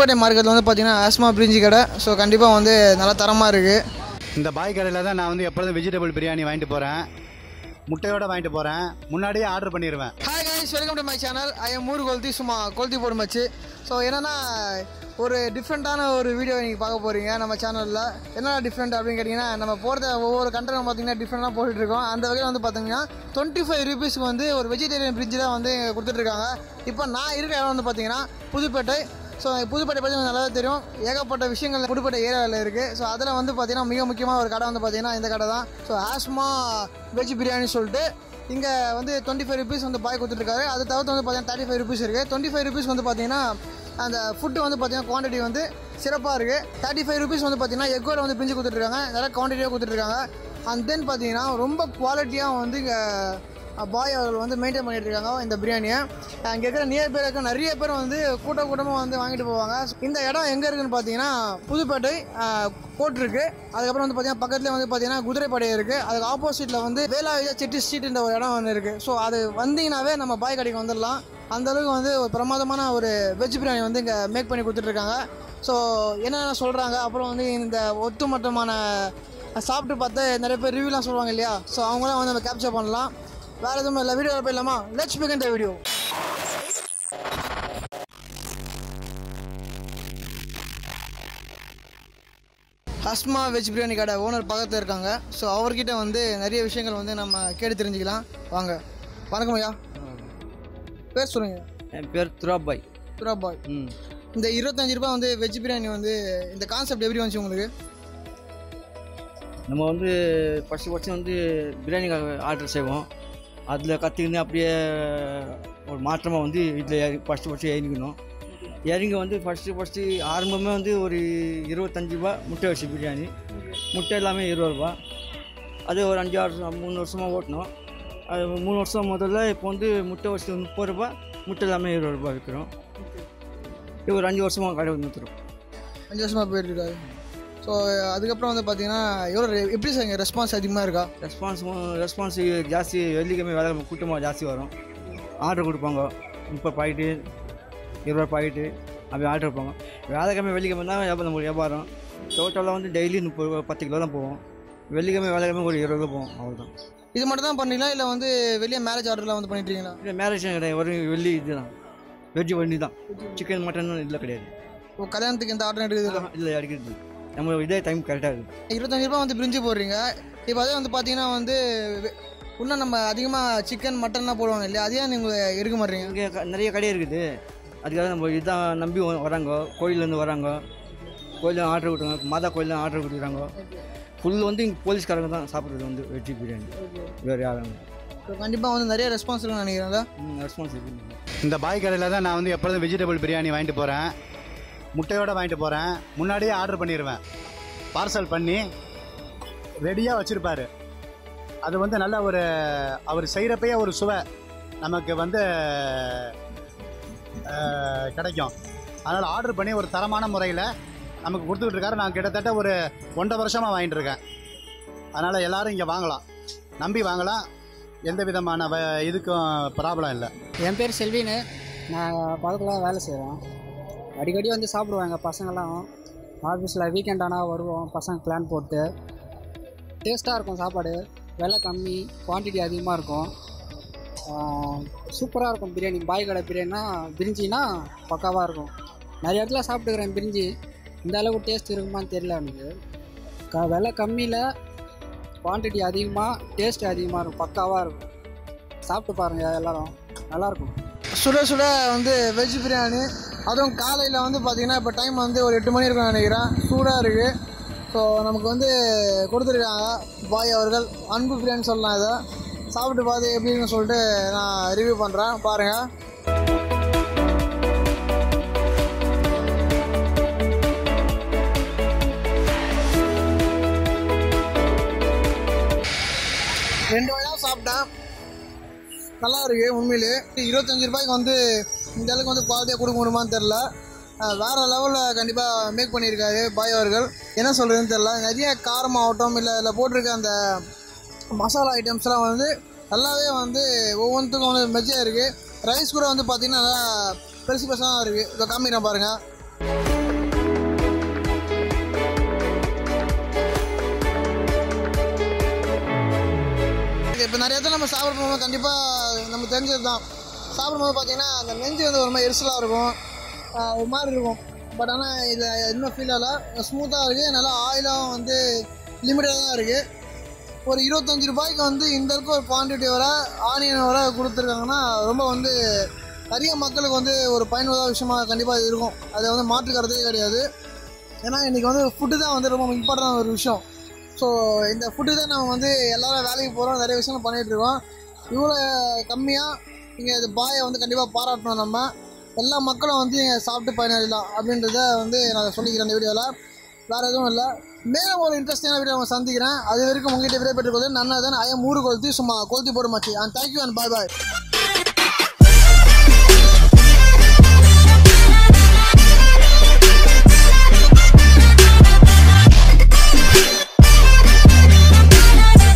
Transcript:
புதுப்பேட்டை மார்க்கெட்டில் வந்து பார்த்தீங்கன்னா ஆஸ்மா பிரிஞ்சி கடை ஸோ கண்டிப்பாக வந்து நல்லா தரமாக இருக்குது இந்த பாய் கடையில் தான் நான் வந்து எப்பொழுதும் வெஜிடபிள் பிரியாணி வாங்கிட்டு போகிறேன் முட்டையோட வாங்கிட்டு போகிறேன் முன்னாடியே ஆர்டர் பண்ணிடுவேன் hi guys welcome to my channel I am ஊர் கொளுத்தி சும்மா கொளுத்தி போடும் வச்சு ஸோ என்னென்னா ஒரு டிஃப்ரெண்ட்டான ஒரு வீடியோ நீங்கள் பார்க்க போகிறீங்க நம்ம சேனலில் என்ன டிஃப்ரெண்ட் அப்படின்னு கேட்டிங்கன்னா நம்ம போகிறத ஒவ்வொரு கண்டென்ட் பார்த்தீங்கன்னா டிஃப்ரெண்ட்டாக போட்டுட்ருக்கோம் அந்த வகையில் வந்து பார்த்தீங்கன்னா டுவெண்ட்டி ஃபைவ் ருபீஸ்க்கு வந்து ஒரு வெஜிடேரியன் பிரிட்ஜ் தான் வந்து கொடுத்துட்ருக்காங்க இப்போ நான் இருக்கிற இடம் வந்து பார்த்தீங்கன்னா புதுப்பேட்டை ஸோ புதுப்பேட்டை பற்றி உங்களுக்கு நல்லாவே தெரியும் ஏகப்பட்ட விஷயங்கள் புதுப்பேட்டை ஏரியாவில் இருக்குது ஸோ அதில் வந்து பார்த்தீங்கன்னா மிக முக்கியமான ஒரு கடை வந்து பார்த்தீங்கன்னா இந்த கடை தான் ஸோ ஆஸ்மா வெஜ் பிரியாணி சொல்லிட்டு இங்கே வந்து டுவெண்ட்டி ஃபைவ் ருபீஸ் வந்து பாய் கொடுத்துருக்காரு அது தவிர்த்து வந்து பார்த்தீங்கன்னா தேர்ட்டி ஃபைவ் ருபீஸ் இருக்குது டுவெண்ட்டி ஃபைவ் ருபீஸ் வந்து பார்த்தீங்கன்னா அந்த ஃபுட்டு வந்து பார்த்தீங்கன்னா குவான்டிட்டி வந்து சிறப்பாக இருக்குது தேர்ட்டி ஃபைவ் ருபீஸ் வந்து பார்த்தீங்கன்னா எக்கோட வந்து பிரிஞ்சு கொடுத்துட்ருக்காங்க நல்லா குவான்டிட்டியாக கொடுத்துட்ருக்காங்க அண்ட் தென் பார்த்தீங்கன்னா ரொம்ப குவாலிட்டியாக வந்து இங்கே பாய் அவர்கள் வந்து மெயின்டைன் பண்ணிட்டு இருக்காங்க இந்த பிரியாணியை அங்கே இருக்கிற நியர் பேர் இருக்க நிறைய பேர் வந்து கூட்ட கூட்டமாக வந்து வாங்கிட்டு போவாங்க இந்த இடம் எங்கே இருக்குன்னு பார்த்தீங்கன்னா புதுப்பேட்டை கோட் இருக்குது அதுக்கப்புறம் வந்து பார்த்தீங்கன்னா பக்கத்தில் வந்து பார்த்தீங்கன்னா குதிரைப்படை இருக்குது அதுக்கு ஆப்போசிட்டில் வந்து வேலாயுத செட்டி ஸ்ட்ரீட்ன்ற ஒரு இடம் ஒன்று இருக்குது ஸோ அது வந்தீங்கன்னாவே நம்ம பாய் கடைக்கு வந்துடலாம் அந்த அளவுக்கு வந்து ஒரு பிரமாதமான ஒரு வெஜ் பிரியாணி வந்து இங்கே மேக் பண்ணி கொடுத்துட்ருக்காங்க ஸோ என்னென்ன சொல்கிறாங்க அப்புறம் வந்து இந்த ஒட்டுமொத்தமான சாப்பிட்டு பார்த்து நிறைய பேர் ரிவ்யூலாம் சொல்லுவாங்க இல்லையா ஸோ அவங்களாம் வந்து நம்ம கேப்சர் பண்ணலாம் வேறு எதுவும் இல்லை வீடியோ போயிடலாமா let's begin the video Hasma veg biryani கடை ஓனர் பக்கத்தில் இருக்காங்க ஸோ அவர்கிட்ட வந்து நிறைய விஷயங்கள் வந்து நம்ம கேட்டு தெரிஞ்சுக்கலாம் வாங்க வணக்கம் ஐயா பேர் சொல்லுங்க என் பேர் துராபாய் துரா பாய் ம் இந்த இருபத்தஞ்சு ரூபாய் வந்து வெஜ் பிரியாணி வந்து இந்த கான்செப்ட் எப்படி வந்துச்சு உங்களுக்கு நம்ம வந்து ஃபஸ்ட்டு ஃபஸ்ட்டு வந்து பிரியாணி ஆர்டர் செய்வோம் அதில் கற்றுக்கின்னு அப்படியே ஒரு மாற்றமாக வந்து வீட்டில் ஃபஸ்ட்டு ஃபஸ்ட்டு இறங்கிக்கணும் இறங்கி வந்து ஃபஸ்ட்டு ஃபஸ்ட்டு ஆரம்பமே வந்து ஒரு இருபத்தஞ்சி ரூபா முட்டை வச்சு பிரியாணி முட்டை எல்லாமே இருபது ரூபா அது ஒரு அஞ்சு ஆறு வருஷம் மூணு வருஷமாக ஓட்டினோம் அது மூணு வருஷம் முதல்ல இப்போ வந்து முட்டை வச்சு முப்பது ரூபா முட்டை எல்லாமே இருபது ரூபா விற்கிறோம் இது ஒரு அஞ்சு வருஷமாக கடை நிறுத்துறோம் அஞ்சு வருஷமாக போயிட்டுருக்காரு ஸோ அதுக்கப்புறம் வந்து பார்த்தீங்கன்னா எவ்வளோ எப்படி சார் இங்கே ரெஸ்பான்ஸ் அதிகமாக இருக்கா ரெஸ்பான்ஸ் ரெஸ்பான்ஸ் ஜாஸ்தி வெள்ளிக்கிழமை வேலை கூட்டமாக ஜாஸ்தி வரும் ஆர்டர் கொடுப்பாங்க முப்பது பாக்கெட்டு இருபது பாக்கெட்டு அப்படி ஆர்டர் கொடுப்பாங்க வேலைக்கிழமை வெள்ளிக்கிழமை தான் வியாபாரம் நம்ம வியாபாரம் டோட்டலாக வந்து டெய்லி முப்பது ரூபா, பத்து கிலோ தான் போவோம் வெள்ளிக்கிழமை வேலைக்கிழமை ஒரு இருபது கிலோ போவோம் அவ்வளோதான் இது மட்டும் தான் பண்ணீங்களா இல்லை வந்து வெளியே மேரேஜ் ஆர்டர்லாம் வந்து பண்ணிட்டுருக்கீங்களா இல்லை மேரேஜ் கிடையாது ஒரு வெள்ளி இதுதான் வெஜ்ஜு வண்டி தான் சிக்கன் மட்டன் இல்லை கிடையாது ஓ கல்யாணத்துக்கு இந்த ஆர்டர் எடுக்குது இல்லை அடிக்கிறது நம்ம இதே டைம் கரெக்டாக இருக்குது இருபத்தஞ்சு ரூபாய் வந்து பிரிஞ்சு போடுறீங்க இப்போ அதே வந்து பார்த்தீங்கன்னா வந்து வெ- இன்னும் நம்ம அதிகமாக சிக்கன் மட்டன்லாம் போடுவாங்க இல்லையா அதையே நீங்கள் எடுக்க மாட்டீங்க இங்கே க- நிறைய கடை இருக்குது அதுக்காக நம்ம இதான் நம்பி வ- வராங்க கோயிலேருந்து வராங்க கோயிலில் ஆர்டர் கொடுக்குறாங்க மாதா கோயிலில் ஆர்டர் கொடுக்குறாங்க ஃபுல் வந்து இங்கே போலீஸ்காரங்க தான் சாப்பிட்றது வந்து வெஜ் பிரியாணி வேறு யாரும் ஸோ கண்டிப்பாக வந்து நிறைய ரெஸ்பான்ஸ் இருக்குன்னு நினைக்கிறேன்ல ரெஸ்பான்ஸ் இருக்குது இந்த பாய் கடையில் தான் நான் வந்து எப்பொழுதும் வெஜிடபிள் பிரியாணி வாங்கிட்டு போகிறேன் முட்டையோட வாங்கிட்டு போகிறேன் முன்னாடியே ஆர்டர் பண்ணிடுவேன் பார்சல் பண்ணி ரெடியாக வச்சுருப்பாரு அது வந்து நல்ல ஒரு அவர் செய்கிறப்பயே ஒரு சுவை நமக்கு வந்து அஹ், கிடைக்கும் அதனால் ஆர்டர் பண்ணி ஒரு தரமான முறையில் நமக்கு கொடுத்துக்கிட்டு இருக்காரு நான் கிட்டத்தட்ட ஒரு ஒன்றரை வருஷமாக வாங்கிட்டு இருக்கேன் அதனால் எல்லாரும் இங்கே வாங்கலாம் நம்பி வாங்கலாம் எந்த விதமான வ இதுக்கும் ப்ராப்ளம் இல்லை என் பேர் செல்வின்னு நான் பக்கத்தில் வேலை செய்கிறேன் அடிக்கடி வந்து சாப்பிடுவோம் எங்கள் பசங்கள்லாம் ஆஃபீஸில் வீக்கெண்ட் ஆனால் வருவோம் பசங்க பிளான் போட்டு டேஸ்ட்டாக இருக்கும் சாப்பாடு விலை கம்மி குவான்டிட்டி அதிகமாக இருக்கும் சூப்பராக இருக்கும் பிரியாணி பாய் கடை பிரியாணினா பிரிஞ்சினா பக்காவாக இருக்கும் நிறைய இடத்துல சாப்பிட்டுக்கிறேன் பிரிஞ்சி இந்த அளவுக்கு டேஸ்ட் இருக்குமான்னு தெரியல எனக்கு க விலை கம்மியில் குவான்டிட்டி அதிகமாக டேஸ்ட் அதிகமாக இருக்கும் பக்காவாக இருக்கும் சாப்பிட்டு பாருங்கள் எல்லாரும் நல்லாயிருக்கும் சுட சுட வந்து வெஜ் பிரியாணி அதுவும் காலையில் வந்து பார்த்தீங்கன்னா இப்போ டைம் வந்து ஒரு எட்டு மணி இருக்கும்னு நினைக்கிறேன் சூடாக இருக்குது ஸோ நமக்கு வந்து கொடுத்துருக்காங்க பாய் அவர்கள் அன்பு பிரியாணி சொல்லலாம் இதை சாப்பிட்டு பார்த்து எப்படின்னு சொல்லிட்டு நான் ரிவ்யூ பண்ணுறேன் பாருங்கள் ரெண்டு வகையாக சாப்பிட்டேன் நல்லா இருக்கு உண்மையிலே இருபத்தஞ்சு ரூபாய்க்கு வந்து இந்த அளவுக்கு வந்து குவாலிட்டியாக கொடுக்க முடியுமான்னு தெரில வேறு லெவலில் கண்டிப்பாக மேக் பண்ணியிருக்காரு பாய் அவர்கள் என்ன சொல்கிறதுன்னு தெரில நிறைய காரமாகட்டும் இல்லை இதில் போட்டிருக்க அந்த மசாலா ஐட்டம்ஸ்லாம் வந்து நல்லாவே வந்து ஒவ்வொன்றுத்துக்கும் வந்து மெஜ்ஜாக இருக்குது ரைஸ் கூட வந்து பார்த்திங்கன்னா நல்லா பெருசு பெருசாக இருக்குது இதை காமிக்கிறேன் பாருங்கள் இப்போ நிறைய இடத்துல நம்ம சாப்பிட போகும்போது கண்டிப்பாக நமக்கு தெரிஞ்சது தான் சாப்பிடும்போது பார்த்தீங்கன்னா அந்த நெஞ்சு வந்து ஒரு மாதிரி எரிசலாக இருக்கும் ஆஹ் ஒரு மாதிரி இருக்கும் பட் ஆனால் இதில் இன்னும் ஃபீல் ஆகல ஸ்மூத்தாக இருக்குது நல்லா ஆயிலும் வந்து லிமிட்டடாக தான் இருக்குது ஒரு இருபத்தஞ்சி ரூபாய்க்கு வந்து இந்த இருக்க ஒரு குவான்டிட்டி வர ஆனியன் வர கொடுத்துருக்காங்கன்னா ரொம்ப வந்து நிறைய மக்களுக்கு வந்து ஒரு பயனுள்ள விஷயமா கண்டிப்பாக இது இருக்கும் அதை வந்து மாற்று கருத்தே கிடையாது ஏன்னா இன்றைக்கி வந்து ஃபுட்டு தான் வந்து ரொம்ப இம்பார்ட்டன்ட் ஒரு விஷயம் ஸோ இந்த ஃபுட்டு தான் நம்ம வந்து எல்லாரும் வேலைக்கு போகிறோம் நிறைய விஷயங்கள் பண்ணிகிட்டு இருக்கோம் இவ்வளோ கம்மியாக இங்கே இது பாயை வந்து கண்டிப்பாக பாராட்டணும் நம்ம எல்லா மக்களும் வந்து இங்கே சாப்பிட்டு பயனடையலாம் அப்படின்றத வந்து நான் சொல்லிக்கிறேன் இந்த வீடியோவில் வேறு எதுவும் இல்லை மேலும் ஒரு இன்ட்ரெஸ்டிங்கான வீடியோ நான் சந்திக்கிறேன் அது வரைக்கும் உங்ககிட்ட விடைபெற்றுக் கொள்வது நன்னா தான் ஐயம் ஊரு கொளுத்தி சும்மா கொளுத்தி போடுமாச்சு and thank you and bye bye